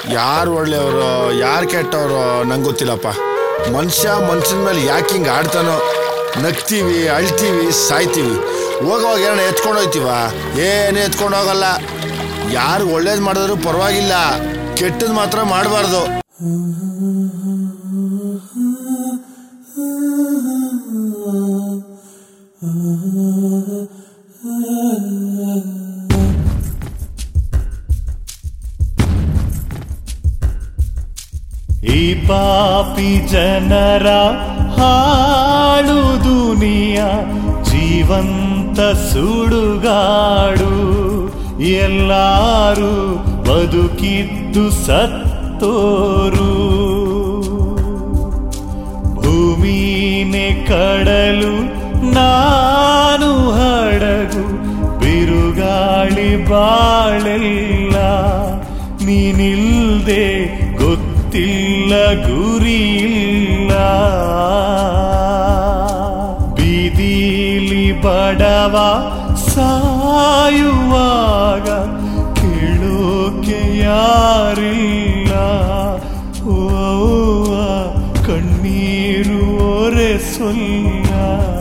ಯಾರು ಒಳ್ಳೆಯವರು ಯಾರು ಕೆಟ್ಟವರು ನಂಗೆ ಗೊತ್ತಿಲ್ಲಪ್ಪ ಮನುಷ್ಯ ಮನುಷ್ಯನ ಮೇಲೆ ಯಾಕೆ ಹಿಂಗೆ ಆಡ್ತಾನೋ ನಗ್ತೀವಿ ಅಳ್ತೀವಿ ಸಾಯ್ತೀವಿ ಹೋಗೋವಾಗ ಏನೋ ಎತ್ಕೊಂಡು ಹೋಯ್ತೀವ ಏನು ಎತ್ಕೊಂಡು ಹೋಗಲ್ಲ ಯಾರು ಒಳ್ಳೇದು ಮಾಡಿದ್ರು ಪರವಾಗಿಲ್ಲ ಕೆಟ್ಟದ್ದು ಮಾತ್ರ ಮಾಡಬಾರ್ದು ಈ ಪಾಪಿ ಜನರ ಹಾಳು ದುನಿಯ ಜೀವಂತ ಸುಡುಗಾಡು ಎಲ್ಲಾರು ಬದುಕಿದ್ದು ಸತ್ತೋರು ಭೂಮಿನೇ ಕಡಲು ನಾನು ಹಡಗು ಬಿರುಗಾಳಿ ಬಾಳೆಲ್ಲ ನೀನಿಲ್ದೆ ಗೊತ್ತಿಲ್ಲ ಗುರಿಯಿಲ್ಲ ಬೀದಿಲಿ ಬಡವ ಸಾಯುವಾಗ ಕೇಳೋಕೆ ಯಾರಿಲ್ಲ ಓ ಕಣ್ಣೀರು ಒರೆಸೊಲ್ಲ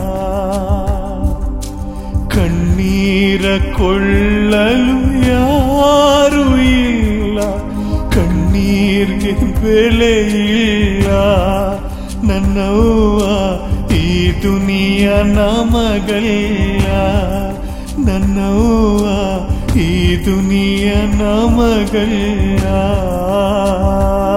ಕಣ್ಣೀರ ಕೊಳ್ಳಲು ಯಾರು ಇಲ್ಲ ಕಣ್ಣೀರ್ಗೆ ಬೆಲೆ ಇಲ್ಲ ನನ್ನವ್ವ ಈ ದುನಿಯ ನಮಗಲ್ಲ ನನ್ನವ್ವ ಈ ದುನಿಯ ನಮಗಲ್ಲ